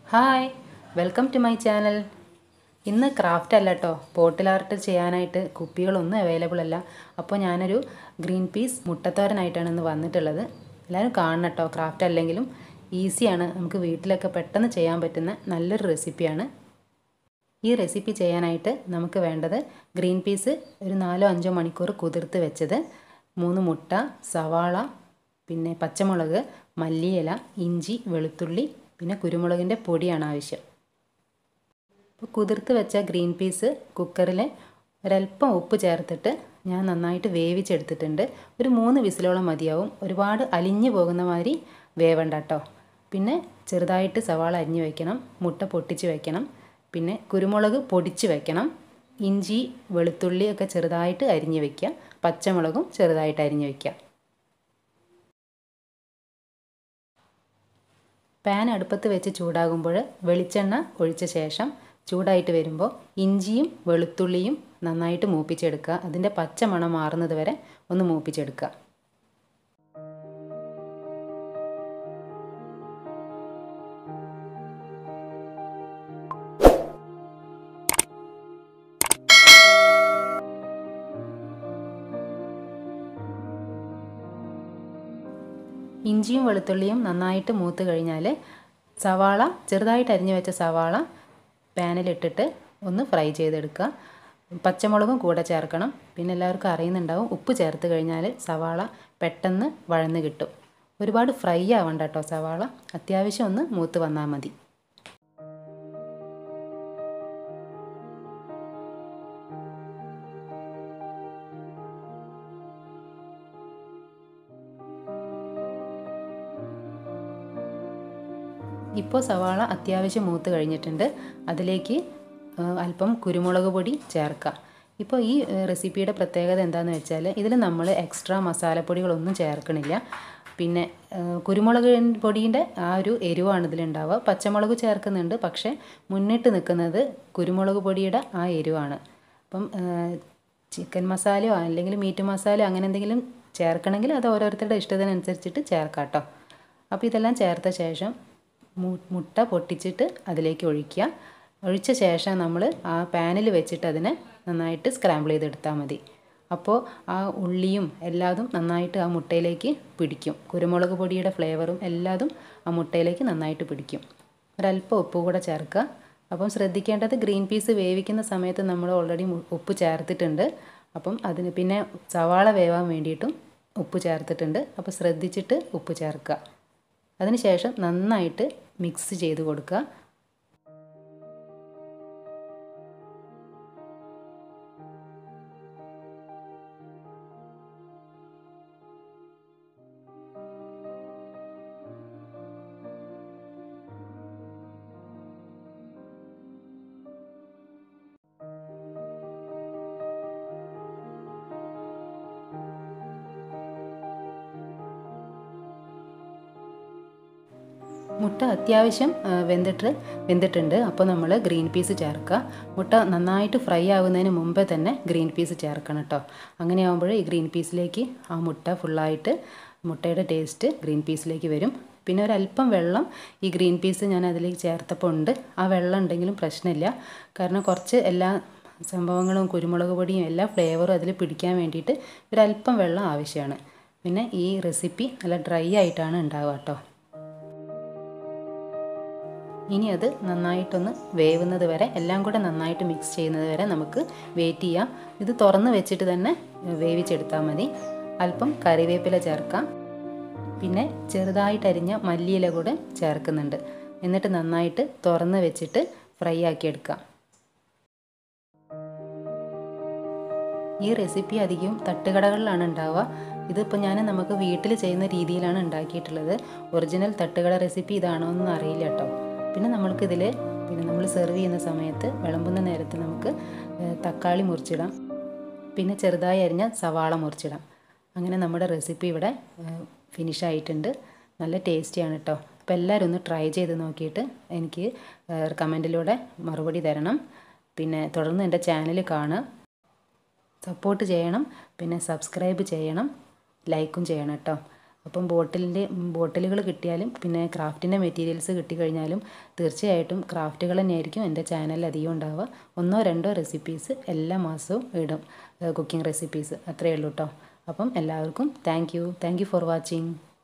hi welcome to my channel ഇന്ന് craft അല്ല കേട്ടോ പോട്ടിൽ ആർട്ട് ചെയ്യാനായിട്ട് കുപ്പികളൊന്നും അവൈലബിൾ അല്ല അപ്പോൾ ഞാനൊരു ഗ്രീൻ പീസ് മുട്ടത്തോരനായിട്ടാണ് ഇന്ന് വന്നിട്ടുള്ളത് എല്ലാവരും കാണണം കേട്ടോ ക്രാഫ്റ്റ് അല്ലെങ്കിലും ഈസിയാണ് നമുക്ക് വീട്ടിലൊക്കെ പെട്ടെന്ന് ചെയ്യാൻ പറ്റുന്ന നല്ലൊരു റെസിപ്പിയാണ് ഈ റെസിപ്പി ചെയ്യാനായിട്ട് നമുക്ക് വേണ്ടത് ഗ്രീൻ പീസ് ഒരു നാലോ അഞ്ചോ മണിക്കൂർ കുതിർത്ത് വെച്ചത് മൂന്ന് മുട്ട സവാള പിന്നെ പച്ചമുളക് മല്ലിയില ഇഞ്ചി വെളുത്തുള്ളി പിന്നെ കുരുമുളകിൻ്റെ പൊടിയാണ് ആവശ്യം അപ്പോൾ കുതിർത്ത് വെച്ച ഗ്രീൻ പീസ് കുക്കറിൽ ഒരല്പം ഉപ്പ് ചേർത്തിട്ട് ഞാൻ നന്നായിട്ട് വേവിച്ചെടുത്തിട്ടുണ്ട് ഒരു മൂന്ന് വിസിലോളം മതിയാവും ഒരുപാട് അലിഞ്ഞു പോകുന്ന മാതിരി വേവണ്ട കേട്ടോ പിന്നെ ചെറുതായിട്ട് സവാള അരിഞ്ഞു വയ്ക്കണം മുട്ട പൊട്ടിച്ച് വയ്ക്കണം പിന്നെ കുരുമുളക് പൊടിച്ച് വയ്ക്കണം ഇഞ്ചി വെളുത്തുള്ളി ഒക്കെ ചെറുതായിട്ട് അരിഞ്ഞു വയ്ക്കുക പച്ചമുളകും ചെറുതായിട്ട് അരിഞ്ഞു വയ്ക്കുക പാൻ അടുപ്പത്ത് വെച്ച് ചൂടാകുമ്പോൾ വെളിച്ചെണ്ണ ഒഴിച്ച ശേഷം ചൂടായിട്ട് വരുമ്പോൾ ഇഞ്ചിയും വെളുത്തുള്ളിയും നന്നായിട്ട് മൂപ്പിച്ചെടുക്കുക അതിൻ്റെ പച്ച മണം മാറുന്നത് വരെ ഒന്ന് മൂപ്പിച്ചെടുക്കുക ഇഞ്ചിയും വെളുത്തുള്ളിയും നന്നായിട്ട് മൂത്ത് കഴിഞ്ഞാൽ സവാള ചെറുതായിട്ട് അരിഞ്ഞു വെച്ച സവാള പാനിലിട്ടിട്ട് ഒന്ന് ഫ്രൈ ചെയ്തെടുക്കുക പച്ചമുളകും കൂടെ ചേർക്കണം പിന്നെ എല്ലാവർക്കും അറിയുന്നുണ്ടാവും ഉപ്പ് ചേർത്ത് കഴിഞ്ഞാൽ സവാള പെട്ടെന്ന് വഴന്ന് കിട്ടും ഒരുപാട് ഫ്രൈ ആവണ്ട കേട്ടോ സവാള അത്യാവശ്യം ഒന്ന് മൂത്ത് വന്നാൽ മതി ഇപ്പോൾ സവാള അത്യാവശ്യം മൂത്ത് കഴിഞ്ഞിട്ടുണ്ട് അതിലേക്ക് അല്പം കുരുമുളക് പൊടി ചേർക്കുക ഇപ്പോൾ ഈ റെസിപ്പിയുടെ പ്രത്യേകത എന്താണെന്ന് വെച്ചാൽ ഇതിൽ നമ്മൾ എക്സ്ട്രാ മസാലപ്പൊടികളൊന്നും ചേർക്കണില്ല പിന്നെ കുരുമുളക് പൊടീൻ്റെ ആ ഒരു എരിവാണ് ഇതിലുണ്ടാവുക പച്ചമുളക് ചേർക്കുന്നുണ്ട് പക്ഷേ മുന്നിട്ട് നിൽക്കുന്നത് കുരുമുളക് പൊടിയുടെ ആ എരിവാണ് അപ്പം ചിക്കൻ മസാലയോ അല്ലെങ്കിൽ മീറ്റ് മസാലയോ അങ്ങനെ എന്തെങ്കിലും ചേർക്കണമെങ്കിൽ അത് ഓരോരുത്തരുടെ ഇഷ്ടത്തിനനുസരിച്ചിട്ട് ചേർക്കാം കേട്ടോ അപ്പോൾ ഇതെല്ലാം ചേർത്ത ശേഷം മുട്ട പൊട്ടിച്ചിട്ട് അതിലേക്ക് ഒഴിക്കുക ഒഴിച്ച ശേഷം നമ്മൾ ആ പാനിൽ വെച്ചിട്ട് അതിനെ നന്നായിട്ട് സ്ക്രാമ്പിൾ ചെയ്തെടുത്താൽ മതി അപ്പോൾ ആ ഉള്ളിയും എല്ലാതും നന്നായിട്ട് ആ മുട്ടയിലേക്ക് പിടിക്കും കുരുമുളക് പൊടിയുടെ ഫ്ലേവറും എല്ലാതും ആ മുട്ടയിലേക്ക് നന്നായിട്ട് പിടിക്കും ഒരല്പം ഉപ്പ് കൂടെ ചേർക്കുക അപ്പം ശ്രദ്ധിക്കേണ്ടത് ഗ്രീൻ പീസ് വേവിക്കുന്ന സമയത്ത് നമ്മൾ ഓൾറെഡി ഉപ്പ് ചേർത്തിട്ടുണ്ട് അപ്പം അതിന് പിന്നെ സവാള വേവാൻ വേണ്ടിയിട്ടും ഉപ്പ് ചേർത്തിട്ടുണ്ട് അപ്പോൾ ശ്രദ്ധിച്ചിട്ട് ഉപ്പ് ചേർക്കുക അതിനുശേഷം നന്നായിട്ട് മിക്സ് ചെയ്ത് കൊടുക്കുക മുട്ട അത്യാവശ്യം വെന്തിട്ട് വെന്തിട്ടുണ്ട് അപ്പോൾ നമ്മൾ ഗ്രീൻ പീസ് ചേർക്കുക മുട്ട നന്നായിട്ട് ഫ്രൈ ആകുന്നതിന് മുമ്പേ തന്നെ ഗ്രീൻ പീസ് ചേർക്കണം കേട്ടോ അങ്ങനെ ആകുമ്പോൾ ഈ ഗ്രീൻ പീസിലേക്ക് ആ മുട്ട ഫുള്ളായിട്ട് മുട്ടയുടെ ടേസ്റ്റ് ഗ്രീൻ പീസിലേക്ക് വരും പിന്നെ ഒരല്പം വെള്ളം ഈ ഗ്രീൻ പീസ് ഞാൻ അതിലേക്ക് ചേർത്തപ്പോൾ ഉണ്ട് ആ വെള്ളം ഉണ്ടെങ്കിലും പ്രശ്നമില്ല കാരണം കുറച്ച് എല്ലാ സംഭവങ്ങളും കുരുമുളക് പൊടിയും എല്ലാ ഫ്ലേവറും അതിൽ പിടിക്കാൻ വേണ്ടിയിട്ട് ഒരല്പം വെള്ളം ആവശ്യമാണ് പിന്നെ ഈ റെസിപ്പി നല്ല ഡ്രൈ ആയിട്ടാണ് ഉണ്ടാവുക കേട്ടോ ഇനി അത് നന്നായിട്ടൊന്ന് വേവുന്നത് വരെ എല്ലാം കൂടെ നന്നായിട്ട് മിക്സ് ചെയ്യുന്നത് വരെ നമുക്ക് വെയിറ്റ് ചെയ്യാം ഇത് തുറന്ന് വെച്ചിട്ട് തന്നെ വേവിച്ചെടുത്താൽ മതി അല്പം കറിവേപ്പില ചേർക്കാം പിന്നെ ചെറുതായിട്ട് അരിഞ്ഞ മല്ലിയില കൂടെ ചേർക്കുന്നുണ്ട് എന്നിട്ട് നന്നായിട്ട് തുറന്ന് വെച്ചിട്ട് ഫ്രൈ ആക്കി എടുക്കാം ഈ റെസിപ്പി അധികം തട്ടുകടകളിലാണ് ഉണ്ടാവുക ഇതിപ്പോൾ ഞാൻ നമുക്ക് വീട്ടിൽ ചെയ്യുന്ന രീതിയിലാണ് ഉണ്ടാക്കിയിട്ടുള്ളത് ഒറിജിനൽ തട്ടുകട റെസിപ്പി ഇതാണോ എന്ന് അറിയില്ല കേട്ടോ പിന്നെ നമ്മൾക്കിതിൽ പിന്നെ നമ്മൾ സെർവ് ചെയ്യുന്ന സമയത്ത് വിളമ്പുന്ന നേരത്ത് നമുക്ക് തക്കാളി മുറിച്ചിടാം പിന്നെ ചെറുതായി അരിഞ്ഞ സവാള മുറിച്ചിടാം അങ്ങനെ നമ്മുടെ റെസിപ്പി ഇവിടെ ഫിനിഷ് ആയിട്ടുണ്ട് നല്ല ടേസ്റ്റിയാണ് കേട്ടോ അപ്പോൾ എല്ലാവരും ഒന്ന് ട്രൈ ചെയ്ത് നോക്കിയിട്ട് എനിക്ക് കമൻറ്റിലൂടെ മറുപടി തരണം പിന്നെ തുടർന്ന് എൻ്റെ ചാനൽ കാണുക സപ്പോർട്ട് ചെയ്യണം പിന്നെ സബ്സ്ക്രൈബ് ചെയ്യണം ലൈക്കും ചെയ്യണം കേട്ടോ അപ്പം ബോട്ടിലിൻ്റെ ബോട്ടിലുകൾ കിട്ടിയാലും പിന്നെ ക്രാഫ്റ്റിൻ്റെ മെറ്റീരിയൽസ് കിട്ടിക്കഴിഞ്ഞാലും തീർച്ചയായിട്ടും ക്രാഫ്റ്റുകൾ തന്നെയായിരിക്കും എൻ്റെ ചാനലിൽ അധികം ഉണ്ടാവുക ഒന്നോ രണ്ടോ റെസിപ്പീസ് എല്ലാ മാസവും ഇടും കുക്കിംഗ് റെസിപ്പീസ് അത്രയേ ഉള്ളൂ കേട്ടോ അപ്പം എല്ലാവർക്കും thank you thank you for watching